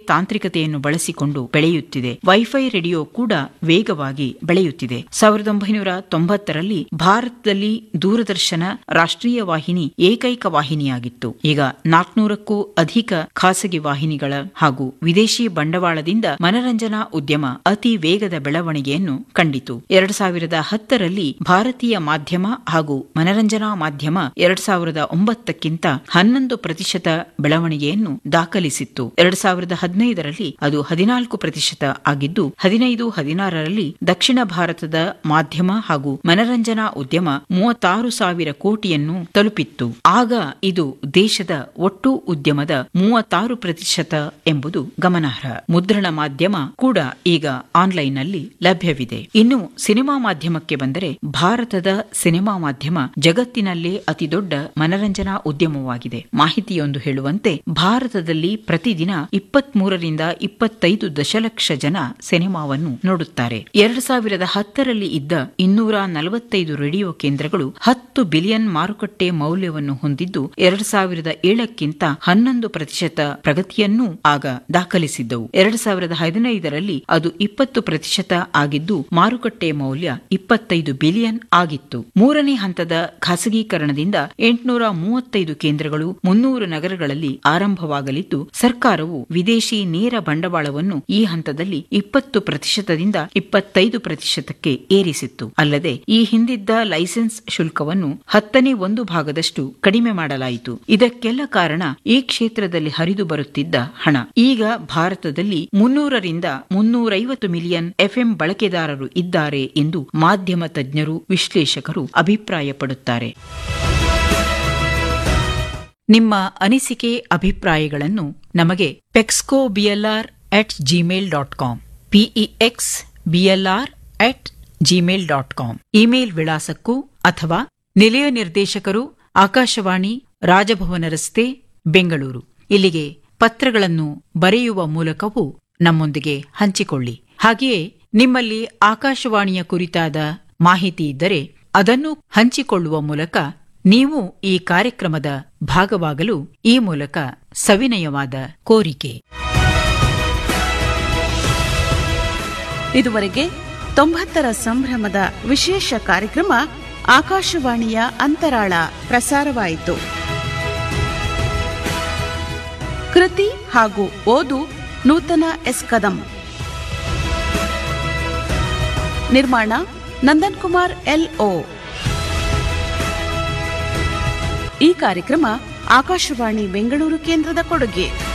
ತಾಂತ್ರಿಕತೆಯನ್ನು ಬಳಸಿಕೊಂಡು ಬೆಳೆಯುತ್ತಿದೆ wifi radio ಕೂಡ ವೇಗವಾಗಿ ಬೆಳೆಯುತ್ತಿದೆ ಸಾವಿರದ ಒಂಬೈನೂರ ತೊಂಬತ್ತರಲ್ಲಿ ಭಾರತದಲ್ಲಿ ದೂರದರ್ಶನ ರಾಷ್ಟ್ರೀಯ ವಾಹಿನಿ ಏಕೈಕ ವಾಹಿನಿಯಾಗಿತ್ತು ಈಗ ನಾಲ್ಕನೂರಕ್ಕೂ ಅಧಿಕ ಖಾಸಗಿ ವಾಹಿನಿಗಳ ಹಾಗೂ ವಿದೇಶಿ ಬಂಡವಾಳದಿಂದ ಮನರಂಜನಾ ಉದ್ಯಮ ಅತಿ ವೇಗದ ಬೆಳವಣಿಗೆಯನ್ನು ಕಂಡಿತು ಎರಡ್ ಸಾವಿರದ ಹತ್ತರಲ್ಲಿ ಭಾರತೀಯ ಮಾಧ್ಯಮ ಹಾಗೂ ಮನರಂಜನಾ ಮಾಧ್ಯಮ ಎರಡ್ ಸಾವಿರದ ಒಂಬತ್ತಕ್ಕಿಂತ ಹನ್ನೊಂದು ಪ್ರತಿಶತ ಬೆಳವಣಿಗೆಯನ್ನು ದಾಖಲಿಸಿತ್ತು ಎರಡ್ ಸಾವಿರದ ಹದಿನೈದರಲ್ಲಿ ಅದು ಹದಿನಾಲ್ಕು ಪ್ರತಿಶತ ಆಗಿದ್ದು ಹದಿನೈದು ಹದಿನಾರರಲ್ಲಿ ದಕ್ಷಿಣ ಭಾರತದ ಮಾಧ್ಯಮ ಹಾಗೂ ಮನರಂಜನಾ ಉದ್ಯಮ ಮೂವತ್ತಾರು ಸಾವಿರ ಕೋಟಿಯನ್ನು ತಲುಪಿತ್ತು ಆಗ ಇದು ದೇಶದ ಒಟ್ಟು ಉದ್ಯಮದ ಮೂವತ್ತಾರು ಪ್ರತಿಶತ ಎಂಬುದು ಗಮನಾರ್ಹ ಮುದ್ರಣ ಮಾಧ್ಯಮ ಕೂಡ ಈಗ ಆನ್ಲೈನ್ನಲ್ಲಿ ಲಭ್ಯವಿದೆ ಇನ್ನು ಸಿನಿಮಾ ಮಾಧ್ಯಮಕ್ಕೆ ಬಂದರೆ ಭಾರತದ ಸಿನಿಮಾ ಮಾಧ್ಯಮ ಜಗತ್ತಿನಲ್ಲೇ ಅತಿದೊಡ್ಡ ಮನರಂಜನಾ ಉದ್ಯಮವಾಗಿದೆ ಮಾಹಿತಿಯೊಂದು ಹೇಳುವಂತೆ ಭಾರತದಲ್ಲಿ ಪ್ರತಿದಿನ ಇಪ್ಪತ್ಮೂರರಿಂದ ಇಪ್ಪತ್ತೈದು ದಶಲಕ್ಷ ಜನ ಸಿನಿಮಾವನ್ನು ನೋಡುತ್ತಾರೆ ಎರಡು ಸಾವಿರದ ಹತ್ತರಲ್ಲಿ ಇದ್ದ ಇನ್ನೂರ ನಲವತ್ತೈದು ರೇಡಿಯೋ ಕೇಂದ್ರಗಳು ಹತ್ತು ಬಿಲಿಯನ್ ಮಾರುಕಟ್ಟೆ ಮೌಲ್ಯವನ್ನು ಹೊಂದಿದ್ದು ಎರಡು ಸಾವಿರದ ಏಳಕ್ಕಿಂತ ಹನ್ನೊಂದು ಪ್ರತಿಶತ ಪ್ರಗತಿಯನ್ನೂ ಆಗ ದಾಖಲಿಸಿದ್ದವು ಎರಡು ಸಾವಿರದ ಹದಿನೈದರಲ್ಲಿ ಅದು ಇಪ್ಪತ್ತು ಪ್ರತಿಶತ ಆಗಿದ್ದು ಮಾರುಕಟ್ಟೆ ಮೌಲ್ಯ ಇಪ್ಪತ್ತೈದು ಬಿಲಿಯನ್ ಆಗಿತ್ತು ಮೂರನೇ ಹಂತದ ಖಾಸಗೀಕರಣದಿಂದ ಎಂಟುನೂರ ಮೂವತ್ತೈದು ಕೇಂದ್ರಗಳು ಮುನ್ನೂರು ನಗರಗಳಲ್ಲಿ ಆರಂಭವಾಗಲಿದ್ದು ಸರ್ಕಾರವು ವಿದೇಶಿ ನೇರ ಬಂಡವಾಳವನ್ನು ಈ ಹಂತದಲ್ಲಿ ಇಪ್ಪತ್ತು ಪ್ರತಿಶತದಿಂದ ಇಪ್ಪತ್ತೈದು ಪ್ರತಿಶತಕ್ಕೆ ಏರಿಸಿತ್ತು ಅಲ್ಲದೆ ಈ ಹಿಂದಿದ್ದ ಲೈಸೆನ್ಸ್ ಶುಲ್ಕವನ್ನು ಹತ್ತನೇ ಒಂದು ಭಾಗದಷ್ಟು ಕಡಿಮೆ ಮಾಡಲಾಯಿತು ಇದಕ್ಕೆಲ್ಲ ಕಾರಣ ಈ ಕ್ಷೇತ್ರದಲ್ಲಿ ಹರಿದು ಬರುತ್ತಿದ್ದ ಹಣ ಈಗ ಭಾರತದಲ್ಲಿ ಮುನ್ನೂರರಿಂದ ಮುನ್ನೂರೈವತ್ತು ಮಿಲಿಯನ್ ಎಫ್ಎಂ ಬಳಕೆದಾರರು ಇದ್ದಾರೆ ಎಂದು ಮಾಧ್ಯಮ ತಜ್ಞರು ವಿಶ್ಲೇಷಕರು ಅಭಿಪ್ರಾಯಪಡುತ್ತಾರೆ ನಿಮ್ಮ ಅನಿಸಿಕೆ ಅಭಿಪ್ರಾಯಗಳನ್ನು ನಮಗೆ pexco BLR at Gmail dot com PEX BLR at Gmail dot com email ವಿಳಾಸಕ್ಕೂ ಅಥವಾ ನಿಲಯ ನಿರ್ದೇಶಕರು ಆಕಾಶವಾಣಿ ರಾಜಭವನ ರಸ್ತೆ ಬೆಂಗಳೂರು ಇಲ್ಲಿಗೆ ಪತ್ರಗಳನ್ನು ಬರೆಯುವ ಮೂಲಕವೂ ನಮ್ಮೊಂದಿಗೆ ಹಂಚಿಕೊಳ್ಳಿ ಹಾಗೆಯೇ ನಿಮ್ಮಲ್ಲಿ ಆಕಾಶವಾಣಿಯ ಕುರಿತಾದ ಮಾಹಿತಿ ಇದ್ದರೆ ಅದನ್ನು ಹಂಚಿಕೊಳ್ಳುವ ಮೂಲಕ ನೀವು ಈ ಕಾರ್ಯಕ್ರಮದ ಭಾಗವಾಗಲು ಈ ಮೂಲಕ ಸವಿನಯವಾದ ಕೋರಿಕೆ ಇದುವರೆಗೆ ತೊಂಬತ್ತರ ಸಂಭ್ರಮದ ವಿಶೇಷ ಕಾರ್ಯಕ್ರಮ ಆಕಾಶವಾಣಿಯ ಅಂತರಾಳ ಪ್ರಸಾರವಾಯಿತು ಕೃತಿ ಹಾಗೂ ಓದು ನೂತನ ಎಸ್ ಕದಂ ನಿರ್ಮಾಣ ನಂದನ್ ಕುಮಾರ್ ಎಲ್ಒ ಈ ಕಾರ್ಯಕ್ರಮ ಆಕಾಶವಾಣಿ ಬೆಂಗಳೂರು ಕೇಂದ್ರದ ಕೊಡುಗೆ